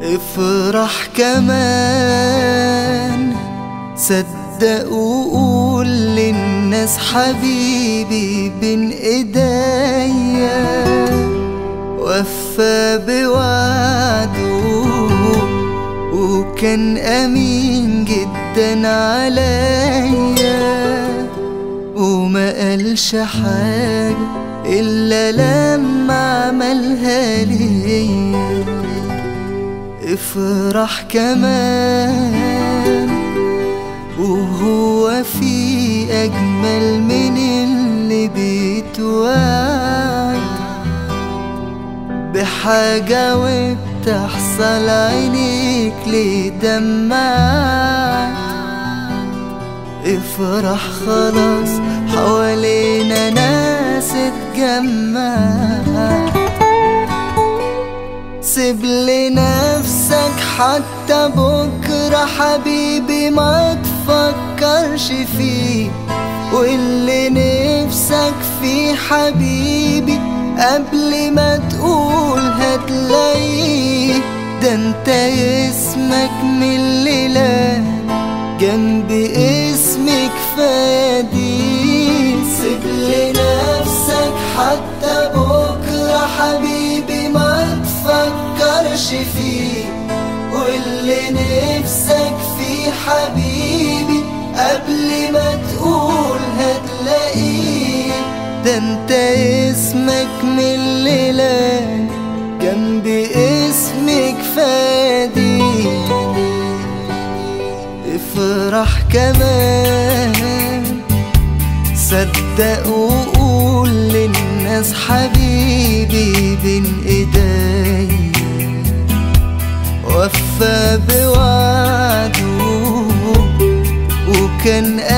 افرح كمان صدق وقول للناس حبيبي بين ايديا وفى بوعده وكان امين جدا عليا وما قالش حاجة إلا لما عملها ليا افرح كمان وهو في أجمل من اللي بيتوعد بحاجة وبتحصل عينيك ليه دمعت افرح خلاص حوالينا ناس اتجمعت سيب لنفسك حتى بكرة حبيبي ما تفكرش فيه واللي نفسك فيه حبيبي قبل ما تقول هتلاقيه ده انت اسمك من الليلة جنب اسمك فادي سيب لنفسك حتى بكرة حبيبي ما تفكرش فيه واللي نفسك فيه حبيبي قبل ما تقول هتلاقيه ده انت اسمك من الليلة جنب اسمك فادي افرح كمان صدق وقول للناس حبيبي بين ايديا وفى بوعده وكان